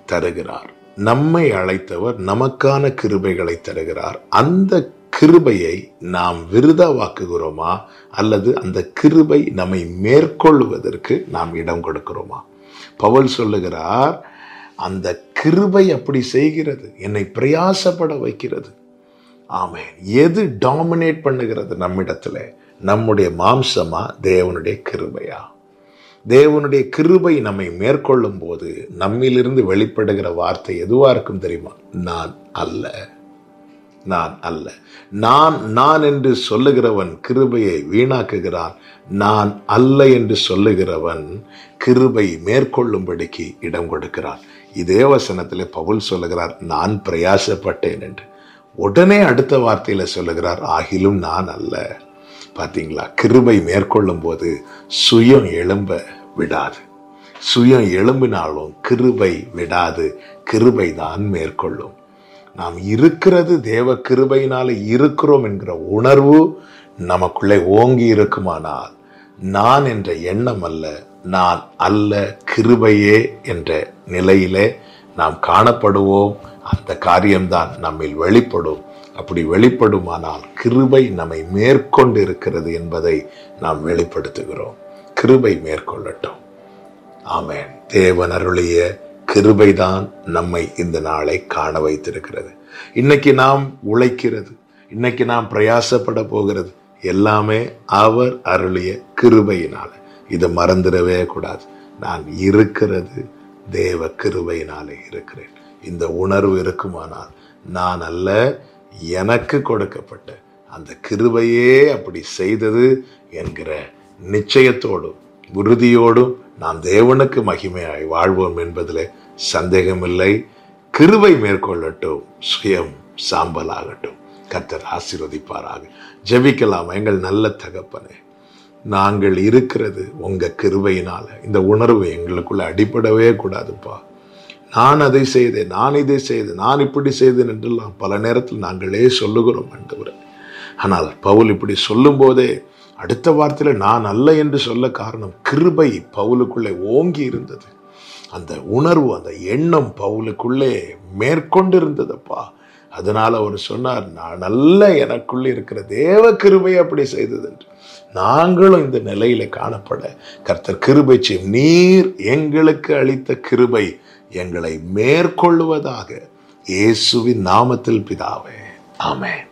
தருகிறார் நம்மை அழைத்தவர் நமக்கான கிருபைகளை தருகிறார் அந்த கிருபையை நாம் விருதாவாக்குகிறோமா அல்லது அந்த கிருபை நம்மை மேற்கொள்வதற்கு நாம் இடம் கொடுக்கிறோமா பவுல் சொல்லுகிறார் அந்த கிருபை அப்படி செய்கிறது என்னை பிரயாசப்பட வைக்கிறது ஆமென் எது டாமினேட் பண்ணுகிறது நம்மிடத்துல நம்முடைய மாம்சமா தேவனுடைய கிருபையா தேவனுடைய கிருபை நம்மை மேற்கொள்ளும் போது நம்மிலிருந்து வெளிப்படுகிற வார்த்தை எதுவா இருக்கும் தெரியுமா நான் அல்ல நான் அல்ல நான் நான் என்று சொல்லுகிறவன் கிருபையை வீணாக்குகிறான் நான் அல்ல என்று சொல்லுகிறவன் கிருபை மேற்கொள்ளும்படிக்கு இடம் கொடுக்கிறான் இதே வசனத்திலே பவுல் சொல்லுகிறார் நான் பிரயாசப்பட்டேன் என்று உடனே அடுத்த வார்த்தையில சொல்லுகிறார் ஆகிலும் நான் அல்ல பாத்தீங்களா கிருபை மேற்கொள்ளும் போது சுயம் எழும்ப விடாது சுயம் எழும்பினாலும் கிருபை விடாது கிருபை தான் மேற்கொள்ளும் நாம் இருக்கிறது தேவ கிருபையினால இருக்கிறோம் என்கிற உணர்வு நமக்குள்ளே ஓங்கி இருக்குமானால் நான் என்ற எண்ணம் அல்ல நான் அல்ல கிருபையே என்ற நிலையிலே நாம் காணப்படுவோம் அந்த காரியம்தான் நம்மில் வெளிப்படும் அப்படி வெளிப்படுமானால் கிருபை நம்மை மேற்கொண்டு இருக்கிறது என்பதை நாம் வெளிப்படுத்துகிறோம் கிருபை மேற்கொள்ளட்டும் ஆமென் தேவன் அருளிய கிருபைதான் நம்மை இந்த நாளை காண வைத்திருக்கிறது இன்னைக்கு நாம் உழைக்கிறது இன்னைக்கு நாம் பிரயாசப்பட போகிறது எல்லாமே அவர் அருளிய கிருபையினால இதை மறந்துடவே கூடாது நான் இருக்கிறது தேவ கிருபையினாலே இருக்கிறேன் இந்த உணர்வு இருக்குமானால் நான் அல்ல எனக்கு கொடுக்கப்பட்ட அந்த கிருபையே அப்படி செய்தது என்கிற நிச்சயத்தோடும் உறுதியோடும் நாம் தேவனுக்கு மகிமையாய் வாழ்வோம் என்பதில் சந்தேகமில்லை கிருபை மேற்கொள்ளட்டும் சுயம் சாம்பலாகட்டும் கர்த்தர் ஆசீர்வதிப்பாராக ஜெபிக்கலாம் எங்கள் நல்ல தகப்பனே நாங்கள் இருக்கிறது உங்க கிருபையினால இந்த உணர்வு எங்களுக்குள்ள அடிப்படவே கூடாதுப்பா நான் அதை செய்தேன் நான் இதை செய்தேன் நான் இப்படி செய்தேன் என்றெல்லாம் பல நேரத்தில் நாங்களே சொல்லுகிறோம் ஆண்டவரே ஆனால் பவுல் இப்படி சொல்லும் போதே அடுத்த வார்த்தையில நான் அல்ல என்று சொல்ல காரணம் கிருபை பவுலுக்குள்ளே ஓங்கி இருந்தது அந்த உணர்வு அந்த எண்ணம் பவுலுக்குள்ளே மேற்கொண்டு இருந்ததப்பா அதனால அவர் சொன்னார் நான் நல்ல எனக்குள்ளே இருக்கிற தேவ கிருபை அப்படி செய்தது என்று நாங்களும் இந்த நிலையில காணப்பட கர்த்தர் கிருபை செய்யும் நீர் எங்களுக்கு அளித்த கிருபை எங்களை மேற்கொள்வதாக இயேசுவின் நாமத்தில் பிதாவே ஆமென்